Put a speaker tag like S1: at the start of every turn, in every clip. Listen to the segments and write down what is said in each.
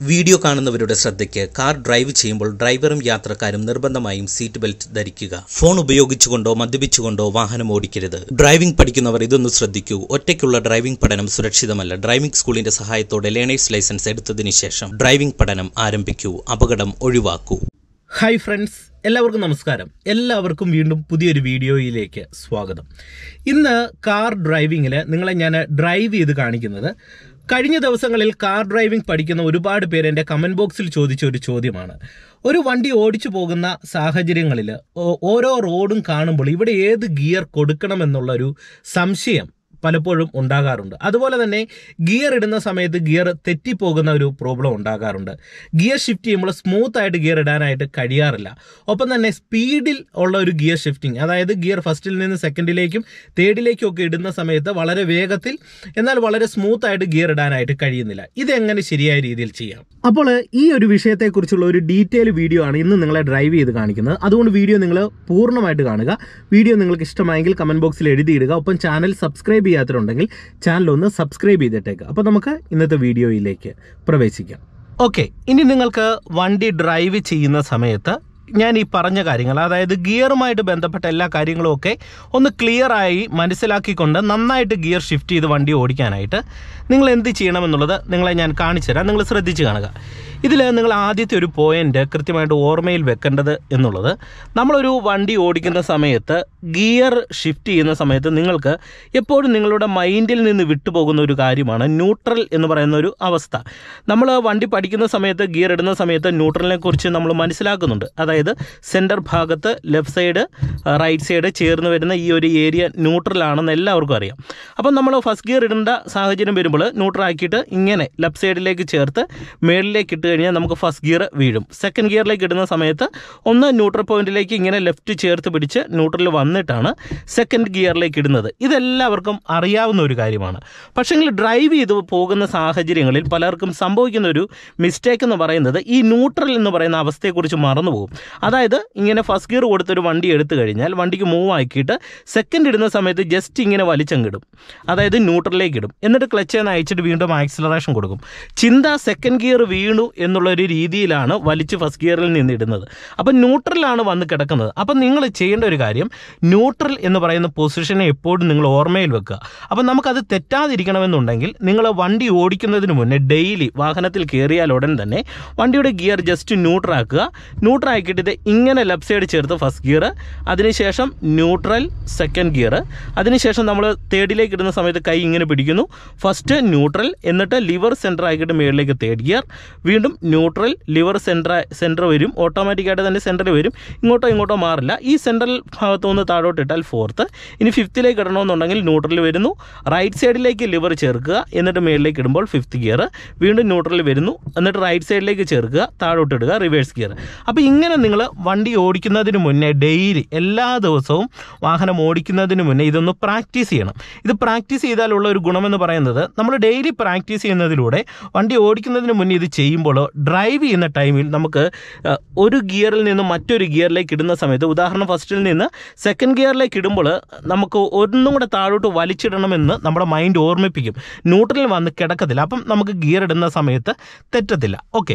S1: video കാണുന്നവരുടെ ശ്രദ്ധയ്ക്ക് car drive ചെയ്യുമ്പോൾ ഡ്രൈവറും യാത്രക്കാരും നിർബന്ധമായും സീറ്റ് ബെൽറ്റ് ധരിക്കുക ഫോൺ ഉപയോഗിച്ചുകൊണ്ടോ മദ്യപിച്ചുകൊണ്ടോ വാഹനം ഓടിക്കരുത് ഡ്രൈവിംഗ് പഠിക്കുന്നവർ ഇതൊന്ന് ശ്രദ്ധിക്കൂ ഒറ്റയ്ക്കുള്ള ഡ്രൈവിംഗ് പഠനം സുരക്ഷിതമല്ല ഡ്രൈവിംഗ് സ്കൂളിന്റെ സഹായത്തോടെ ലേണേഴ്സ് ലൈസൻസ് എടുത്തതിന് ശേഷം ഡ്രൈവിംഗ് പഠനം ആരംഭിക്കൂ അപകടം ഒഴിവാക്കൂ
S2: ഹായ് ഫ്രണ്ട്സ് എല്ലാവർക്കും നമസ്കാരം എല്ലാവർക്കും വീണ്ടും പുതിയൊരു വീഡിയോയിലേക്ക് സ്വാഗതം ഇന്ന് കാർ ഡ്രൈവിങ്ങിൽ നിങ്ങളെ ഞാൻ ഡ്രൈവ് ചെയ്ത് കാണിക്കുന്നത് കഴിഞ്ഞ ദിവസങ്ങളിൽ കാർ ഡ്രൈവിംഗ് പഠിക്കുന്ന ഒരുപാട് പേര് എൻ്റെ കമൻറ്റ് ബോക്സിൽ ചോദിച്ച ഒരു ചോദ്യമാണ് ഒരു വണ്ടി ഓടിച്ചു പോകുന്ന സാഹചര്യങ്ങളിൽ ഓരോ റോഡും കാണുമ്പോൾ ഇവിടെ ഏത് ഗിയർ കൊടുക്കണമെന്നുള്ള ഒരു സംശയം പലപ്പോഴും ഉണ്ടാകാറുണ്ട് അതുപോലെ തന്നെ ഗിയർ ഇടുന്ന സമയത്ത് ഗിയർ തെറ്റിപ്പോകുന്ന ഒരു പ്രോബ്ലം ഉണ്ടാകാറുണ്ട് ഗിയർ ഷിഫ്റ്റ് ചെയ്യുമ്പോൾ സ്മൂത്ത് ആയിട്ട് ഗിയർ ഇടാനായിട്ട് കഴിയാറില്ല ഒപ്പം തന്നെ സ്പീഡിൽ ഉള്ള ഒരു ഗിയർ ഷിഫ്റ്റിംഗ് അതായത് ഗിയർ ഫസ്റ്റിൽ നിന്ന് സെക്കൻഡിലേക്കും തേർഡിലേക്കും ഒക്കെ ഇടുന്ന സമയത്ത് വളരെ വേഗത്തിൽ എന്നാൽ വളരെ സ്മൂത്ത് ആയിട്ട് ഗിയർ ഇടാനായിട്ട് കഴിയുന്നില്ല ഇതെങ്ങനെ ശരിയായ രീതിയിൽ ചെയ്യാം അപ്പോൾ ഈ ഒരു വിഷയത്തെക്കുറിച്ചുള്ള ഒരു ഡീറ്റെയിൽ വീഡിയോ ആണ് ഇന്ന് നിങ്ങളെ ഡ്രൈവ് ചെയ്ത് കാണിക്കുന്നത് അതുകൊണ്ട് വീഡിയോ നിങ്ങൾ പൂർണ്ണമായിട്ട് കാണുക വീഡിയോ നിങ്ങൾക്ക് ഇഷ്ടമായെങ്കിൽ കമന്റ് ബോക്സിൽ എഴുതിയിടുക ഒപ്പം ചാനൽ സബ്സ്ക്രൈബ് ചെയ്യാത്തവരുണ്ടെങ്കിൽ ചാനൽ ഒന്ന് സബ്സ്ക്രൈബ് ചെയ്തിട്ടേക്ക് അപ്പോൾ നമുക്ക് ഇന്നത്തെ വീഡിയോയിലേക്ക് പ്രവേശിക്കാം ഓക്കെ ഇനി നിങ്ങൾക്ക് വണ്ടി ഡ്രൈവ് ചെയ്യുന്ന സമയത്ത് ഞാൻ ഈ പറഞ്ഞ കാര്യങ്ങൾ അതായത് ഗിയറുമായിട്ട് ബന്ധപ്പെട്ട എല്ലാ കാര്യങ്ങളും ഒക്കെ ഒന്ന് ക്ലിയർ ആയി മനസ്സിലാക്കിക്കൊണ്ട് നന്നായിട്ട് ഗിയർ ഷിഫ്റ്റ് ചെയ്ത് വണ്ടി ഓടിക്കാനായിട്ട് നിങ്ങൾ എന്ത് ചെയ്യണമെന്നുള്ളത് നിങ്ങളെ ഞാൻ കാണിച്ചു തരാം നിങ്ങൾ ശ്രദ്ധിച്ച് കാണുക ഇതിൽ നിങ്ങൾ ആദ്യത്തെ ഒരു പോയിന്റ് കൃത്യമായിട്ട് ഓർമ്മയിൽ വെക്കേണ്ടത് എന്നുള്ളത് നമ്മളൊരു വണ്ടി ഓടിക്കുന്ന സമയത്ത് ഗിയർ ഷിഫ്റ്റ് ചെയ്യുന്ന സമയത്ത് നിങ്ങൾക്ക് എപ്പോഴും നിങ്ങളുടെ മൈൻഡിൽ നിന്ന് വിട്ടുപോകുന്ന ഒരു കാര്യമാണ് ന്യൂട്രൽ എന്ന് പറയുന്ന ഒരു അവസ്ഥ നമ്മൾ വണ്ടി പഠിക്കുന്ന സമയത്ത് ഗിയർ ഇടുന്ന സമയത്ത് ന്യൂട്രലിനെ കുറിച്ച് നമ്മൾ മനസ്സിലാക്കുന്നുണ്ട് അതായത് സെൻറ്റർ ഭാഗത്ത് ലെഫ്റ്റ് സൈഡ് റൈറ്റ് സൈഡ് ചേർന്ന് വരുന്ന ഈ ഒരു ഏരിയ ന്യൂട്രൽ ആണെന്ന് എല്ലാവർക്കും അറിയാം അപ്പം നമ്മൾ ഫസ്റ്റ് ഗിയർ ഇടേണ്ട സാഹചര്യം വരുമ്പോൾ ന്യൂട്രൽ ആക്കിയിട്ട് ഇങ്ങനെ ലെഫ്റ്റ് സൈഡിലേക്ക് ചേർത്ത് മേളിലേക്ക് ഇട്ട് കഴിഞ്ഞാൽ നമുക്ക് ഫസ്റ്റ് ഗിയർ വീഴും സെക്കൻഡ് ഗിയറിലേക്ക് ഇടുന്ന സമയത്ത് ഒന്ന് ന്യൂട്രൽ പോയിന്റിലേക്ക് ഇങ്ങനെ ലെഫ്റ്റ് ചേർത്ത് പിടിച്ച് ന്യൂട്രലിൽ വന്നിട്ടാണ് സെക്കൻഡ് ഗിയറിലേക്ക് ഇടുന്നത് ഇതെല്ലാവർക്കും അറിയാവുന്ന ഒരു കാര്യമാണ് പക്ഷേങ്കിൽ ഡ്രൈവ് ചെയ്ത് പോകുന്ന സാഹചര്യങ്ങളിൽ പലർക്കും സംഭവിക്കുന്ന ഒരു മിസ്റ്റേക്ക് എന്ന് പറയുന്നത് ഈ ന്യൂട്രൽ എന്ന് പറയുന്ന അവസ്ഥയെക്കുറിച്ച് മറന്നുപോകും അതായത് ഇങ്ങനെ ഫസ്റ്റ് ഗിയർ കൊടുത്തൊരു വണ്ടി എടുത്തു കഴിഞ്ഞാൽ വണ്ടിക്ക് മൂവ് ആക്കിയിട്ട് സെക്കൻഡ് ഇടുന്ന സമയത്ത് ജസ്റ്റ് ഇങ്ങനെ വലിച്ചങ്ങിടും അതായത് ന്യൂട്രലിലേക്ക് ഇടും എന്നിട്ട് ക്ലച്ച് എന്ന് അയച്ചിട്ട് വീണ്ടും ആക്സിലറേഷൻ കൊടുക്കും ചിന്ത സെക്കൻഡ് ഗിയർ വീണു എന്നുള്ള ഒരു രീതിയിലാണ് വലിച്ച് ഫസ്റ്റ് ഗിയറിൽ നിന്ന് ഇടുന്നത് അപ്പം ന്യൂട്രലാണ് വന്ന് കിടക്കുന്നത് അപ്പം നിങ്ങൾ ചെയ്യേണ്ട ഒരു കാര്യം ന്യൂട്രൽ എന്ന് പറയുന്ന പൊസിഷനെ എപ്പോഴും നിങ്ങൾ ഓർമ്മയിൽ വെക്കുക അപ്പം നമുക്കത് തെറ്റാതിരിക്കണമെന്നുണ്ടെങ്കിൽ നിങ്ങൾ വണ്ടി ഓടിക്കുന്നതിന് മുന്നേ ഡെയിലി വാഹനത്തിൽ കയറിയാൽ ഉടൻ തന്നെ വണ്ടിയുടെ ഗിയർ ജസ്റ്റ് ന്യൂട്രൽ ആക്കുക ന്യൂട്രൽ ആക്കിയിട്ട് ഇത് ഇങ്ങനെ ലെഫ്റ്റ് സൈഡ് ചേർത്ത് ഫസ്റ്റ് ഗിയർ അതിനുശേഷം ന്യൂട്രൽ സെക്കൻഡ് ഗിയർ അതിനുശേഷം നമ്മൾ തേർഡിലേക്ക് ഇടുന്ന സമയത്ത് കൈ ഇങ്ങനെ പിടിക്കുന്നു ഫസ്റ്റ് ന്യൂട്രൽ എന്നിട്ട് ലിവർ സെൻറ്റർ ആക്കിയിട്ട് മുകളിലേക്ക് തേർഡ് ഗിയർ വീണ്ടും ന്യൂട്രൽ ലിവർ സെൻറ്റർ സെൻറ്റർ വരും ഓട്ടോമാറ്റിക്കായിട്ട് തന്നെ സെൻറ്ററിൽ വരും ഇങ്ങോട്ടോ ഇങ്ങോട്ടോ മാറില്ല ഈ സെൻട്രൽ ഭാഗത്തു നിന്ന് താഴോട്ട് ഇട്ടാൽ ഫോർത്ത് ഇനി ഫിഫ്ത്തിലേക്ക് ഇടണമെന്നുണ്ടെങ്കിൽ ന്യൂട്രലിൽ വരുന്നു റൈറ്റ് സൈഡിലേക്ക് ലിവർ ചേർക്കുക എന്നിട്ട് മുകളിലേക്ക് ഇടുമ്പോൾ ഫിഫ്ത്ത് ഗിയർ വീണ്ടും ന്യൂട്രലിൽ വരുന്നു എന്നിട്ട് റൈറ്റ് സൈഡിലേക്ക് ചേർക്കുക താഴോട്ട് ഇടുക റിവേഴ്സ് ഗിയർ അപ്പോൾ ഇങ്ങനെ നിങ്ങൾ വണ്ടി ഓടിക്കുന്നതിന് മുന്നേ ഡെയിലി എല്ലാ ദിവസവും വാഹനം ഓടിക്കുന്നതിന് മുന്നേ ഇതൊന്ന് പ്രാക്ടീസ് ചെയ്യണം ഇത് പ്രാക്ടീസ് ചെയ്താലുള്ള ഒരു ഗുണമെന്ന് പറയുന്നത് നമ്മൾ ഡെയിലി പ്രാക്ടീസ് ചെയ്യുന്നതിലൂടെ വണ്ടി ഓടിക്കുന്നതിന് മുന്നേ ഇത് ചെയ്യുമ്പോൾ ഡ്രൈവ് ചെയ്യുന്ന ടൈമിൽ നമുക്ക് അഹ്, ഒരു ഗിയറിൽ നിന്ന് മറ്റൊരു ഗിയറിലേക്ക് ഇടുന്ന സമയത്ത് ഉദാഹരണം ഫസ്റ്റിൽ നിന്ന് സെക്കൻഡ് ഗിയറിലേക്ക് ഇടുമ്പോൾ നമുക്ക് ഒന്നും കൂടെ താഴോട്ട് വലിച്ചിടണമെന്ന് നമ്മുടെ മൈൻഡ് ഓർമ്മിപ്പിക്കും ന്യൂട്രലിൽ വന്ന് കിടക്കത്തില്ല അപ്പം നമുക്ക് ഗിയർ ഇടുന്ന സമയത്ത് തെറ്റത്തില്ല ഓക്കെ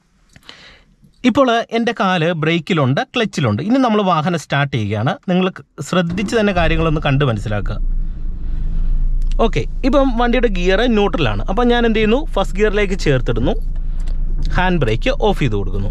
S2: ഇപ്പോൾ എൻ്റെ കാല് ബ്രേക്കിലുണ്ട് ക്ലച്ചിലുണ്ട് ഇനി നമ്മൾ വാഹനം സ്റ്റാർട്ട് ചെയ്യുകയാണ് നിങ്ങൾ ശ്രദ്ധിച്ച് തന്നെ കാര്യങ്ങളൊന്ന് കണ്ട് മനസ്സിലാക്കുക ഓക്കെ ഇപ്പം വണ്ടിയുടെ ഗിയർ ന്യൂട്രലാണ് അപ്പം ഞാൻ എന്ത് ചെയ്യുന്നു ഫസ്റ്റ് ഗിയറിലേക്ക് ചേർത്തിടുന്നു ഹാൻഡ് ബ്രേക്ക് ഓഫ് ചെയ്ത് കൊടുക്കുന്നു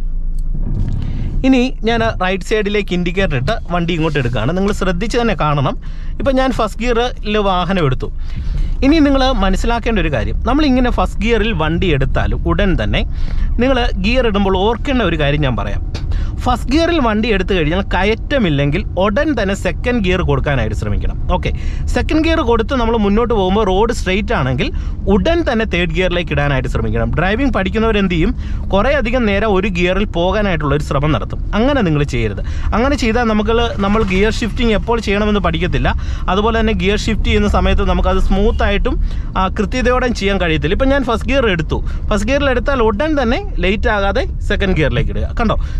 S2: ഇനി ഞാൻ റൈറ്റ് സൈഡിലേക്ക് ഇൻഡിക്കേറ്റർ ഇട്ട് വണ്ടി ഇങ്ങോട്ട് എടുക്കുകയാണ് നിങ്ങൾ ശ്രദ്ധിച്ച് തന്നെ കാണണം ഇപ്പം ഞാൻ ഫസ്റ്റ് ഗിയറിൽ വാഹനം എടുത്തു ഇനി നിങ്ങൾ മനസ്സിലാക്കേണ്ട ഒരു കാര്യം നമ്മളിങ്ങനെ ഫസ്റ്റ് ഗിയറിൽ വണ്ടി എടുത്താലും ഉടൻ തന്നെ നിങ്ങൾ ഗിയർ ഇടുമ്പോൾ ഓർക്കേണ്ട ഒരു കാര്യം ഞാൻ പറയാം ഫസ്റ്റ് ഗിയറിൽ വണ്ടി എടുത്തു കഴിഞ്ഞാൽ കയറ്റമില്ലെങ്കിൽ ഉടൻ തന്നെ സെക്കൻഡ് ഗിയർ കൊടുക്കാനായിട്ട് ശ്രമിക്കണം ഓക്കെ സെക്കൻഡ് ഗിയർ കൊടുത്ത് നമ്മൾ മുന്നോട്ട് പോകുമ്പോൾ റോഡ് സ്ട്രെയിറ്റ് ആണെങ്കിൽ ഉടൻ തന്നെ തേർഡ് ഗിയറിലേക്ക് ഇടാനായിട്ട് ശ്രമിക്കണം ഡ്രൈവിംഗ് പഠിക്കുന്നവർ എന്ത് ചെയ്യും കുറേ അധികം നേരം ഒരു ഗിയറിൽ പോകാനായിട്ടുള്ള ഒരു ശ്രമം നടത്തും അങ്ങനെ നിങ്ങൾ ചെയ്യരുത് അങ്ങനെ ചെയ്താൽ നമുക്ക് നമ്മൾ ഗിയർ ഷിഫ്റ്റിംഗ് എപ്പോൾ ചെയ്യണമെന്ന് പഠിക്കത്തില്ല അതുപോലെ തന്നെ ഗിയർ ഷിഫ്റ്റ് ചെയ്യുന്ന സമയത്ത് നമുക്കത് സ്മൂത്ത് ആയിട്ടും ആ, കൃത്യതയോടെ ചെയ്യാൻ കഴിയത്തില്ല ഇപ്പം ഞാൻ ഫസ്റ്റ് ഗിയർ എടുത്തു ഫസ്റ്റ് ഗിയറിൽ എടുത്താൽ ഉടൻ തന്നെ ലേറ്റ് ആകാതെ സെക്കൻഡ് ഗിയറിലേക്ക് ഇടുക കണ്ടോ സെക്കൻഡ് ഇട്ടു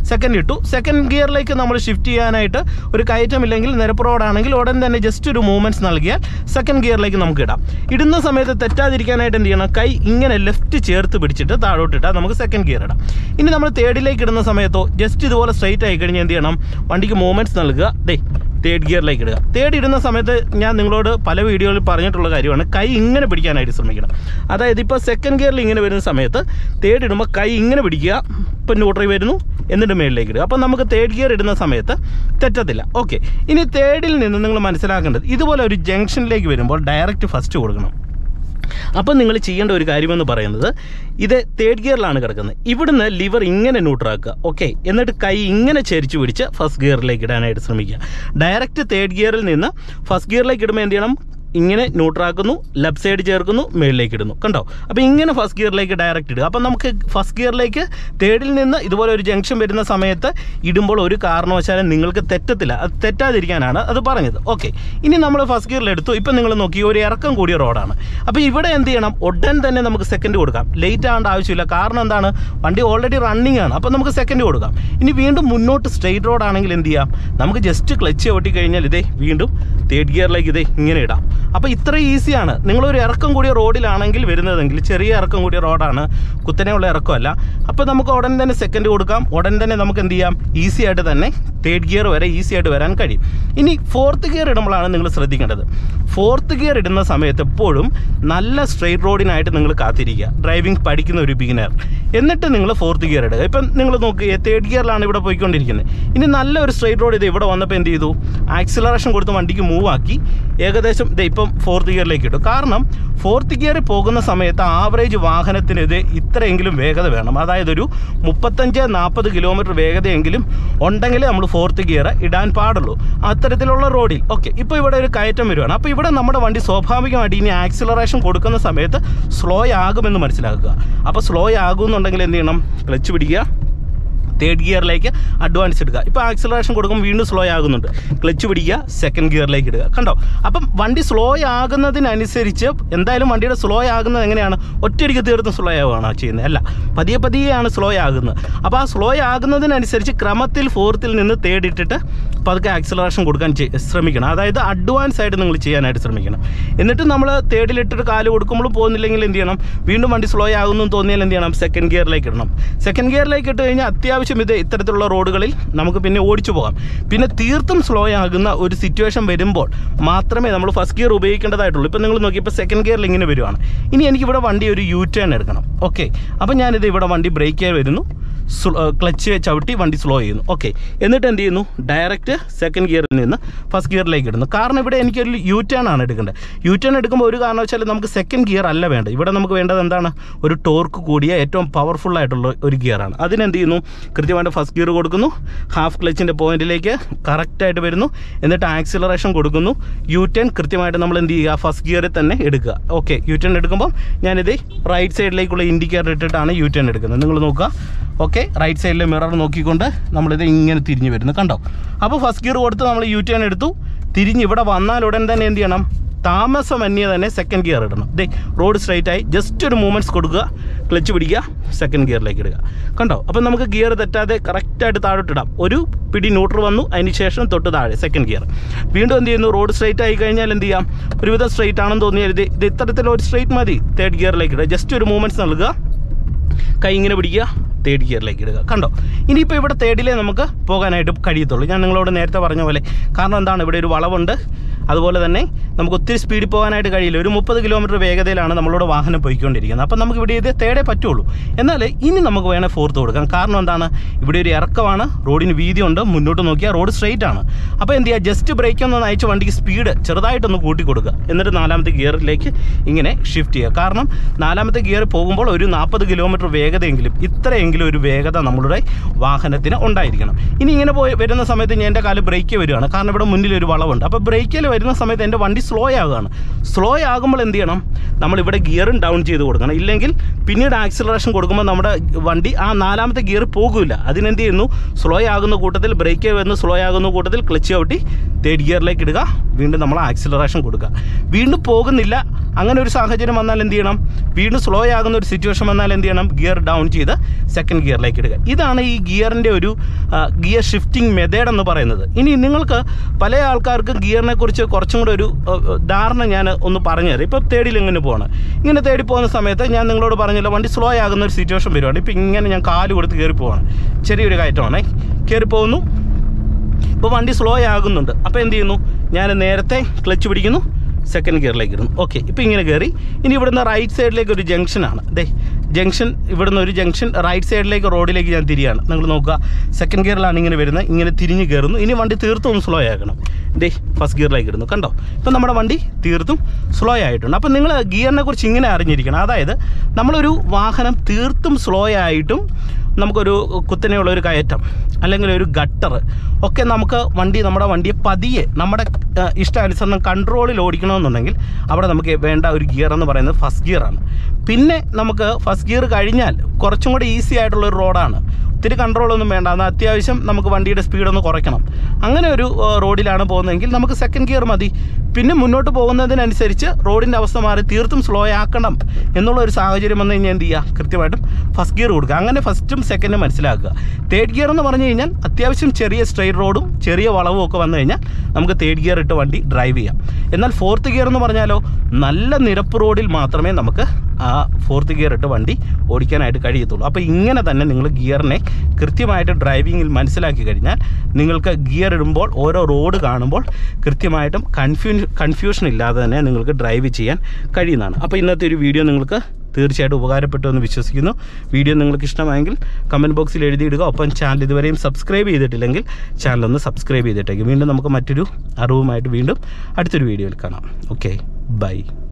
S2: ഇട്ടു സെക്കൻഡ് ഗിയറിലേക്ക് നമ്മൾ ഷിഫ്റ്റ് ചെയ്യാനായിട്ട് ഒരു കയറ്റമില്ലെങ്കിൽ നിരപ്പ് റോഡാണെങ്കിൽ ഉടൻ തന്നെ ജസ്റ്റ് ഒരു മൂവ്മെൻറ്റ്സ് നൽകിയാൽ സെക്കൻഡ് ഗിയറിലേക്ക് നമുക്ക് ഇടാം ഇടുന്ന സമയത്ത് തെറ്റാതിരിക്കാനായിട്ട് എന്ത് ചെയ്യണം കൈ ഇങ്ങനെ ലെഫ്റ്റ് ചേർത്ത് പിടിച്ചിട്ട് താഴോട്ടിട്ടാൽ നമുക്ക് സെക്കൻഡ് ഗിയർ ഇടാം ഇനി നമ്മൾ തേർഡിലേക്ക് ഇടുന്ന സമയത്തോ ജസ്റ്റ് ഇതുപോലെ സ്ട്രൈറ്റ് ആയി കഴിഞ്ഞാൽ എന്ത് ചെയ്യണം വണ്ടിക്ക് മൂവ്മെൻറ്റ്സ് നൽകുക ദേ തേർഡ് ഗിയറിലേക്ക് ഇടുക തേർഡ് ഇടുന്ന സമയത്ത് ഞാൻ നിങ്ങളോട് പല വീഡിയോയിൽ പറഞ്ഞിട്ടുള്ള കാര്യമാണ് കൈ ഇങ്ങനെ പിടിക്കാനായിട്ട് ശ്രമിക്കണം അതായത് ഇപ്പോൾ സെക്കൻഡ് ഗിയറിൽ ഇങ്ങനെ വരുന്ന സമയത്ത് തേർഡ് ഇടുമ്പോൾ കൈ ഇങ്ങനെ പിടിക്കുക ഇപ്പം ന്യൂട്രൽ വരുന്നു എന്നിട്ട് മേളിലേക്ക് ഇടുക അപ്പം നമുക്ക് തേർഡ് ഗിയർ ഇടുന്ന സമയത്ത് തെറ്റത്തില്ല ഓക്കെ ഇനി തേർഡിൽ നിന്ന് നിങ്ങൾ മനസ്സിലാക്കേണ്ടത് ഇതുപോലെ ഒരു ജംഗ്ഷനിലേക്ക് വരുമ്പോൾ ഡയറക്റ്റ് ഫസ്റ്റ് കൊടുക്കണം അപ്പം നിങ്ങൾ ചെയ്യേണ്ട ഒരു കാര്യമെന്ന് പറയുന്നത് ഇത് തേർഡ് ഗിയറിലാണ് കിടക്കുന്നത് ഇവിടുന്ന് ലിവർ ഇങ്ങനെ ന്യൂട്രാക്കുക ഓക്കെ എന്നിട്ട് കൈ ഇങ്ങനെ ചരിച്ചു പിടിച്ച് ഫസ്റ്റ് ഗിയറിലേക്ക് ഇടാനായിട്ട് ശ്രമിക്കുക ഡയറക്റ്റ് തേർഡ് ഗിയറിൽ നിന്ന് ഫസ്റ്റ് ഗിയറിലേക്ക് ഇടുമ്പോൾ എന്ത് ചെയ്യണം ഇങ്ങനെ ന്യൂട്രാക്കുന്നു ലെഫ്റ്റ് സൈഡ് ചേർക്കുന്നു മേളിലേക്ക് ഇടുന്നു കണ്ടോ അപ്പോൾ ഇങ്ങനെ ഫസ്റ്റ് ഗിയറിലേക്ക് ഡയറക്റ്റ് ഇടുക അപ്പം നമുക്ക് ഫസ്റ്റ് ഗിയറിലേക്ക് തേർഡിൽ നിന്ന് ഇതുപോലെ ഒരു ജംഗ്ഷൻ വരുന്ന സമയത്ത് ഇടുമ്പോൾ ഒരു കാരണവശാലും നിങ്ങൾക്ക് തെറ്റത്തില്ല അത് തെറ്റാതിരിക്കാനാണ് അത് പറഞ്ഞത് ഓക്കെ ഇനി നമ്മൾ ഫസ്റ്റ് ഗിയറിൽ എടുത്തു ഇപ്പം നിങ്ങൾ നോക്കി ഒരു ഇറക്കം കൂടിയ റോഡാണ് അപ്പോൾ ഇവിടെ എന്ത് ചെയ്യണം ഉടൻ തന്നെ നമുക്ക് സെക്കൻഡ് കൊടുക്കാം ലേറ്റ് ആവേണ്ട ആവശ്യമില്ല കാരണം എന്താണ് വണ്ടി ഓൾറെഡി റണ്ണിങ് ആണ് അപ്പോൾ നമുക്ക് സെക്കൻഡ് കൊടുക്കാം ഇനി വീണ്ടും മുന്നോട്ട് സ്ട്രെയിറ്റ് റോഡ് ആണെങ്കിൽ എന്ത് ചെയ്യാം നമുക്ക് ജസ്റ്റ് ക്ലച്ച് ഒട്ടി കഴിഞ്ഞാൽ ഇതേ വീണ്ടും തേർഡ് ഗിയറിലേക്ക് ഇതേ ഇങ്ങനെ ഇടാം അപ്പോൾ ഇത്ര ഈസിയാണ് നിങ്ങളൊരു ഇറക്കം കൂടിയ റോഡിലാണെങ്കിൽ വരുന്നതെങ്കിൽ ചെറിയ ഇറക്കം കൂടിയ റോഡാണ് കുത്തനെയുള്ള ഇറക്കമല്ല അപ്പോൾ നമുക്ക് ഉടൻ തന്നെ സെക്കൻഡ് കൊടുക്കാം ഉടൻ തന്നെ നമുക്ക് എന്ത് ചെയ്യാം ഈസി ആയിട്ട് തന്നെ തേർഡ് ഗിയർ വരെ ഈസി ആയിട്ട് വരാൻ കഴിയും ഇനി ഫോർത്ത് ഗിയർ ഇടുമ്പോഴാണ് നിങ്ങൾ ശ്രദ്ധിക്കേണ്ടത് ഫോർത്ത് ഗിയർ ഇടുന്ന സമയത്ത് എപ്പോഴും നല്ല സ്ട്രെയിറ്റ് റോഡിനായിട്ട് നിങ്ങൾ കാത്തിരിക്കുക ഡ്രൈവിംഗ് പഠിക്കുന്ന ഒരു ബിഗിനർ എന്നിട്ട് നിങ്ങൾ ഫോർത്ത് ഗിയർ ഇടുക ഇപ്പം നിങ്ങൾ നോക്കുക തേർഡ് ഗിയറിലാണ് ഇവിടെ പോയിക്കൊണ്ടിരിക്കുന്നത് ഇനി നല്ല ഒരു സ്ട്രെയിറ്റ് റോഡ് ഇത് ഇവിടെ വന്നപ്പോൾ എന്ത് ചെയ്തു ആക്സിലറേഷൻ കൊടുത്ത് വണ്ടിക്ക് മൂവ് ആക്കി ഏകദേശം ഇത് ഇപ്പം ഫോർത്ത് ഗിയറിലേക്ക് ഇട്ടു കാരണം ഫോർത്ത് ഗിയറിൽ പോകുന്ന സമയത്ത് ആവറേജ് വാഹനത്തിന് ഇത് ഇത്രയെങ്കിലും വേഗത വേണം അതായത് ഒരു മുപ്പത്തഞ്ച് നാൽപ്പത് കിലോമീറ്റർ വേഗതയെങ്കിലും ഉണ്ടെങ്കിൽ നമ്മൾ ഫോർത്ത് ഗിയർ ഇടാൻ പാടുള്ളൂ അത്തരത്തിലുള്ള റോഡിൽ ഓക്കെ ഇപ്പോൾ ഇവിടെ ഒരു കയറ്റം വരുവാണ് അപ്പോൾ ഇവിടെ നമ്മുടെ വണ്ടി സ്വാഭാവികമായിട്ട് ഇനി ആക്സിലറേഷൻ കൊടുക്കുന്ന സമയത്ത് സ്ലോ ആകുമെന്ന് മനസ്സിലാക്കുക അപ്പോൾ സ്ലോ ആകുമെന്നുണ്ടെങ്കിൽ എന്ത് ചെയ്യണം ക്ലച്ച് പിടിക്കുക തേർഡ് ഗിയറിലേക്ക് അഡ്വാൻസ് എടുക്കുക ഇപ്പോൾ ആക്സിലറേഷൻ കൊടുക്കുമ്പോൾ വീണ്ടും സ്ലോ ആകുന്നുണ്ട് ക്ലച്ച് പിടിക്കുക സെക്കൻഡ് ഗിയറിലേക്ക് ഇടുക കണ്ടോ അപ്പം വണ്ടി സ്ലോ ആകുന്നതിനനുസരിച്ച് എന്തായാലും വണ്ടിയുടെ സ്ലോ ആകുന്നത് എങ്ങനെയാണ് ഒറ്റയടിക്ക് തീർത്തും സ്ലോ ആവുകയാണോ ചെയ്യുന്നത് അല്ല പതിയെ പതിയെയാണ് സ്ലോ ആകുന്നത് അപ്പോൾ ആ സ്ലോ ആകുന്നതിനനുസരിച്ച് ക്രമത്തിൽ ഫോർത്തിൽ നിന്ന് തേർഡ് ഇട്ടിട്ട് പതുക്കെ ആക്സിലറേഷൻ കൊടുക്കാൻ ചെ- ശ്രമിക്കണം അതായത് അഡ്വാൻസ് ആയിട്ട് നിങ്ങൾ ചെയ്യാനായിട്ട് ശ്രമിക്കണം എന്നിട്ട് നമ്മൾ തേർഡിലിട്ടിട്ട് കാല് കൊടുക്കുമ്പോൾ പോകുന്നില്ലെങ്കിൽ എന്ത് ചെയ്യണം വീണ്ടും വണ്ടി സ്ലോ ആകുന്നു എന്ന് തോന്നിയാൽ എന്ത് ചെയ്യണം സെക്കൻഡ് ഗിയറിലേക്ക് ഇടണം സെക്കൻഡ് ഗിയറിലേക്ക് ഇട്ട് കഴിഞ്ഞാൽ അത്യാവശ്യം ഇത് ഇത്തരത്തിലുള്ള റോഡുകളിൽ നമുക്ക് പിന്നെ ഓടിച്ചു പോകാം പിന്നെ തീർത്തും സ്ലോ ആകുന്ന ഒരു സിറ്റുവേഷൻ വരുമ്പോൾ മാത്രമേ നമ്മൾ ഫസ്റ്റ് ഗിയർ ഉപയോഗിക്കേണ്ടതായിട്ടുള്ളൂ ഇപ്പം നിങ്ങൾ നോക്കി ഇപ്പോൾ സെക്കൻഡ് ഗിയറിൽ ഇങ്ങനെ വരുവാണ് ഇനി എനിക്ക് ഇവിടെ വണ്ടി ഒരു യു ടേൺ എടുക്കണം ഓക്കെ അപ്പം ഞാനിത് ഇവിടെ വണ്ടി ബ്രേക്ക് ചെയ്യാൻ വരുന്നു ക്ലച്ച് ചവിട്ടി വണ്ടി സ്ലോ ചെയ്യുന്നു ഓക്കെ എന്നിട്ട് എന്ത് ചെയ്യുന്നു ഡയറക്റ്റ് സെക്കൻഡ് ഗിയറിൽ നിന്ന് ഫസ്റ്റ് ഗിയറിലേക്ക് ഇടുന്നു കാരണം ഇവിടെ എനിക്കൊരു യു ടേൺ ആണ് എടുക്കേണ്ടത് യു ടേൺ എടുക്കുമ്പോൾ ഒരു കാരണവശാലും നമുക്ക് സെക്കൻഡ് ഗിയർ അല്ല വേണ്ടത് ഇവിടെ നമുക്ക് വേണ്ടത് എന്താണ് ഒരു ടോർക്ക് കൂടിയ ഏറ്റവും പവർഫുൾ ആയിട്ടുള്ള ഒരു ഗിയറാണ് അതിനെന്ത് ചെയ്യുന്നു കൃത്യമായിട്ട് ഫസ്റ്റ് ഗിയർ കൊടുക്കുന്നു ഹാഫ് ക്ലച്ചിൻ്റെ പോയിന്റിലേക്ക് കറക്റ്റായിട്ട് വരുന്നു എന്നിട്ട് ആക്സിലറേഷൻ കൊടുക്കുന്നു യു ടേൺ കൃത്യമായിട്ട് നമ്മൾ എന്ത് ചെയ്യുക ഫസ്റ്റ് ഗിയറിൽ തന്നെ എടുക്കുക ഓക്കെ യു ടേൺ എടുക്കുമ്പോൾ ഞാനിത് റൈറ്റ് സൈഡിലേക്കുള്ള ഇൻഡിക്കേറ്റർ ഇട്ടിട്ടാണ് യു ടേൺ എടുക്കുന്നത് നിങ്ങൾ നോക്കുക ഓക്കെ റൈറ്റ് സൈഡിലെ മിറർ നോക്കിക്കൊണ്ട് നമ്മളിത് ഇങ്ങനെ തിരിഞ്ഞ് വരുന്നു കണ്ടോ അപ്പോൾ ഫസ്റ്റ് ഗിയർ കൊടുത്ത് നമ്മൾ യു ടേൺ എടുത്തു തിരിഞ്ഞ് ഇവിടെ വന്നാൽ ഉടൻ തന്നെ എന്ത് ചെയ്യണം താമസമന്യേ തന്നെ സെക്കൻഡ് ഗിയർ ഇടണം ദേ റോഡ് സ്ട്രൈറ്റ് ആയി ജസ്റ്റ് ഒരു മൂവ്മെൻറ്റ്സ് കൊടുക്കുക ക്ലച്ച് പിടിക്കുക സെക്കൻഡ് ഗിയറിലേക്ക് ഇടുക കണ്ടോ അപ്പം നമുക്ക് ഗിയർ തെറ്റാതെ കറക്റ്റായിട്ട് താഴോട്ടിടാം ഒരു പിടി ന്യൂട്രൽ വന്നു അതിന് ശേഷം തൊട്ട് താഴെ സെക്കൻഡ് ഗിയർ വീണ്ടും എന്ത് ചെയ്യുന്നു റോഡ് സ്ട്രൈറ്റ് ആയി കഴിഞ്ഞാൽ എന്ത് ചെയ്യാം ഒരുവിധം സ്ട്രൈറ്റ് ആണെന്ന് തോന്നിയാൽ ഇത് ഇത് ഇത്തരത്തിലൊരു സ്ട്രൈറ്റ് മതി തേർഡ് ഗിയറിലേക്ക് ഇടുക ജസ്റ്റ് ഒരു മൂവ്മെൻറ്റ്സ് നൽകുക കൈ ഇങ്ങനെ പിടിക്കുക തേർഡ് ഗിയറിലേക്ക് ഇടുക കണ്ടോ ഇനിയിപ്പോൾ ഇവിടെ തേർഡിലേ നമുക്ക് പോകാനായിട്ട് കഴിയത്തുള്ളൂ ഞാൻ നിങ്ങളോട് നേരത്തെ പറഞ്ഞ പോലെ കാരണം എന്താണ് ഇവിടെ ഒരു വളവുണ്ട് അതുപോലെ തന്നെ നമുക്ക് ഒത്തിരി സ്പീഡിൽ പോകാനായിട്ട് കഴിയില്ല ഒരു മുപ്പത് കിലോമീറ്റർ വേഗതയിലാണ് നമ്മളോട് വാഹനം പോയിക്കൊണ്ടിരിക്കുന്നത് അപ്പം നമുക്ക് ഇവിടെ ഇത് തേടേ പറ്റുള്ളൂ എന്നാൽ ഇനി നമുക്ക് വേണേൽ ഫോർത്ത് കൊടുക്കാം കാരണം എന്താണ് ഇവിടെ ഒരു ഇറക്കമാണ് റോഡിന് വീതിയുണ്ട് മുന്നോട്ട് നോക്കിയാൽ റോഡ് സ്ട്രെയിറ്റ് ആണ് അപ്പോൾ എന്ത് ചെയ്യുക ജസ്റ്റ് ബ്രേക്ക് ഒന്ന് അയച്ച് വണ്ടിക്ക് സ്പീഡ് ചെറുതായിട്ടൊന്ന് കൂട്ടി കൊടുക്കുക എന്നിട്ട് നാലാമത്തെ ഗിയറിലേക്ക് ഇങ്ങനെ ഷിഫ്റ്റ് ചെയ്യുക കാരണം നാലാമത്തെ ഗിയർ പോകുമ്പോൾ ഒരു നാൽപ്പത് കിലോമീറ്റർ വേഗതയെങ്കിലും ഇത്രയെങ്കിലും ഒരു വേഗത നമ്മളുടെ വാഹനത്തിന് ഉണ്ടായിരിക്കണം ഇനി ഇങ്ങനെ പോയി വരുന്ന സമയത്ത് ഞാൻ എൻ്റെ കാല് ബ്രേക്ക് വരികയാണ് കാരണം ഇവിടെ മുന്നിൽ ഒരു വളവുണ്ട് അപ്പോൾ ബ്രേക്കിൽ വരുന്ന സമയത്ത് എൻ്റെ വണ്ടി സ്ലോ ആകുകയാണ് സ്ലോ ആകുമ്പോൾ എന്ത് ചെയ്യണം നമ്മളിവിടെ ഗിയറും ഡൗൺ ചെയ്ത് കൊടുക്കണം ഇല്ലെങ്കിൽ പിന്നീട് ആക്സിലറേഷൻ കൊടുക്കുമ്പോൾ നമ്മുടെ വണ്ടി ആ നാലാമത്തെ ഗിയർ പോകില്ല അതിനെന്ത് ചെയ്യുന്നു സ്ലോ ആകുന്ന കൂട്ടത്തിൽ ബ്രേക്ക് വരുന്ന സ്ലോ ആകുന്ന കൂട്ടത്തിൽ ക്ലച്ച് ചവിട്ടി തേർഡ് ഗിയറിലേക്ക് ഇടുക വീണ്ടും നമ്മൾ ആക്സിലറേഷൻ കൊടുക്കുക വീണ്ടും പോകുന്നില്ല അങ്ങനെ ഒരു സാഹചര്യം വന്നാൽ എന്ത് ചെയ്യണം വീണ്ടും സ്ലോ ആകുന്ന ഒരു സിറ്റുവേഷൻ വന്നാൽ എന്ത് ചെയ്യണം ഗിയർ ഡൗൺ ചെയ്ത് സെക്കൻഡ് ഗിയറിലേക്ക് ഇടുക ഇതാണ് ഈ ഗിയറിൻ്റെ ഒരു ഗിയർ ഷിഫ്റ്റിംഗ് മെത്തേഡ് എന്ന് പറയുന്നത് ഇനി നിങ്ങൾക്ക് പല ആൾക്കാർക്കും ഗിയറിനെ കുറിച്ച് കുറച്ചും കൂടെ ഒരു ആ, ആ, ധാരണ ഞാൻ ഒന്ന് പറഞ്ഞു തരാം ഇപ്പോൾ തേടിയിൽ എങ്ങനെ പോകണം ഇങ്ങനെ തേടി പോകുന്ന സമയത്ത് ഞാൻ നിങ്ങളോട് പറഞ്ഞല്ലോ വണ്ടി സ്ലോ ആകുന്ന ഒരു സിറ്റുവേഷൻ വരുവാണ് ഇപ്പോൾ ഇങ്ങനെ ഞാൻ കാല് കൊടുത്ത് കയറി പോവാണ് ചെറിയൊരു കയറ്റമാണേ കയറി പോകുന്നു ഇപ്പോൾ വണ്ടി സ്ലോ ആകുന്നുണ്ട് അപ്പോൾ എന്ത് ചെയ്യുന്നു ഞാൻ നേരത്തെ ക്ലച്ച് പിടിക്കുന്നു സെക്കൻഡ് ഗിയറിലേക്ക് ഇടുന്നു ഓക്കെ ഇപ്പോൾ ഇങ്ങനെ കയറി ഇനി ഇവിടുന്ന് റൈറ്റ് സൈഡിലേക്ക് ഒരു ജംഗ്ഷനാണ് ദേ ജംഗ്ഷൻ ഇവിടുന്ന് ഒരു ജംഗ്ഷൻ റൈറ്റ് സൈഡിലേക്ക് റോഡിലേക്ക് ഞാൻ തിരിയാണ് നിങ്ങൾ നോക്കുക സെക്കൻഡ് ഗിയറിലാണ് ഇങ്ങനെ വരുന്നത് ഇങ്ങനെ തിരിഞ്ഞ് കയറുന്നു ഇനി വണ്ടി തീർത്തും ഒന്ന് സ്ലോ ആക്കണം ദേ ഫസ്റ്റ് ഗിയറിലേക്ക് ഇടുന്നു കണ്ടോ ഇപ്പം നമ്മുടെ വണ്ടി തീർത്തും സ്ലോ ആയിട്ടുണ്ട് അപ്പം നിങ്ങൾ ഗിയറിനെ കുറിച്ച് ഇങ്ങനെ അറിഞ്ഞിരിക്കണം അതായത് നമ്മളൊരു വാഹനം തീർത്തും സ്ലോ ആയിട്ടും നമുക്കൊരു കുത്തനെയുള്ള ഒരു കയറ്റം അല്ലെങ്കിൽ ഒരു ഗട്ടർ ഒക്കെ നമുക്ക് വണ്ടി നമ്മുടെ വണ്ടിയെ പതിയെ നമ്മുടെ ആ, ഇഷ്ടാനുസരണം കൺട്രോളിൽ ഓടിക്കണമെന്നുണ്ടെങ്കിൽ അവിടെ നമുക്ക് വേണ്ട ഒരു ഗിയർ എന്ന് പറയുന്നത് ഫസ്റ്റ് ഗിയറാണ് പിന്നെ നമുക്ക് ഫസ്റ്റ് ഗിയർ കഴിഞ്ഞാൽ കുറച്ചും കൂടി ഈസി ആയിട്ടുള്ള ഒരു റോഡാണ് ഒത്തിരി കൺട്രോളൊന്നും വേണ്ട എന്നാൽ അത്യാവശ്യം നമുക്ക് വണ്ടിയുടെ സ്പീഡൊന്ന് കുറയ്ക്കണം അങ്ങനെ ഒരു ആ, റോഡിലാണ് പോകുന്നതെങ്കിൽ നമുക്ക് സെക്കൻഡ് ഗിയർ മതി പിന്നെ മുന്നോട്ട് പോകുന്നതിനനുസരിച്ച് റോഡിൻ്റെ അവസ്ഥ മാറി തീർത്തും സ്ലോ ആക്കണം എന്നുള്ള ഒരു സാഹചര്യം വന്നു കഴിഞ്ഞാൽ എന്ത് ചെയ്യുക കൃത്യമായിട്ടും ഫസ്റ്റ് ഗിയർ കൊടുക്കുക അങ്ങനെ ഫസ്റ്റും സെക്കൻഡും മനസ്സിലാക്കുക തേർഡ് ഗിയർ എന്ന് പറഞ്ഞു കഴിഞ്ഞാൽ അത്യാവശ്യം ചെറിയ സ്ട്രെയിറ്റ് റോഡും ചെറിയ വളവും ഒക്കെ വന്നു കഴിഞ്ഞാൽ നമുക്ക് തേർഡ് ഗിയർ ഇട്ട് വണ്ടി ഡ്രൈവ് ചെയ്യാം എന്നാൽ ഫോർത്ത് ഗിയർ എന്ന് പറഞ്ഞാലോ നല്ല നിരപ്പ് റോഡിൽ മാത്രമേ നമുക്ക് ആ ഫോർത്ത് ഗിയർ ഇട്ട് വണ്ടി ഓടിക്കാനായിട്ട് കഴിയത്തുള്ളൂ അപ്പോൾ ഇങ്ങനെ തന്നെ നിങ്ങൾ ഗിയറിനെ കൃത്യമായിട്ട് ഡ്രൈവിങ്ങിൽ മനസ്സിലാക്കി കഴിഞ്ഞാൽ നിങ്ങൾക്ക് ഗിയർ ഇടുമ്പോൾ ഓരോ റോഡ് കാണുമ്പോൾ കൃത്യമായിട്ടും കൺഫ്യൂ കൺഫ്യൂഷൻ ഇല്ലാതെ തന്നെ നിങ്ങൾക്ക് ഡ്രൈവ് ചെയ്യാൻ കഴിയുന്നതാണ് അപ്പോൾ ഇന്നത്തെ ഒരു വീഡിയോ നിങ്ങൾക്ക് തീർച്ചയായിട്ടും ഉപകാരപ്പെട്ടു എന്ന് വിശ്വസിക്കുന്നു വീഡിയോ നിങ്ങൾക്ക് ഇഷ്ടമായെങ്കിൽ കമൻറ്റ് ബോക്സിൽ എഴുതിയിടുക ഒപ്പം ചാനൽ ഇതുവരെയും സബ്സ്ക്രൈബ് ചെയ്തിട്ടില്ലെങ്കിൽ ചാനൽ ഒന്ന് സബ്സ്ക്രൈബ് ചെയ്തിട്ടേക്കും വീണ്ടും നമുക്ക് മറ്റൊരു അറിവുമായിട്ട് വീണ്ടും അടുത്തൊരു വീഡിയോയിൽ കാണാം ഓക്കെ ബൈ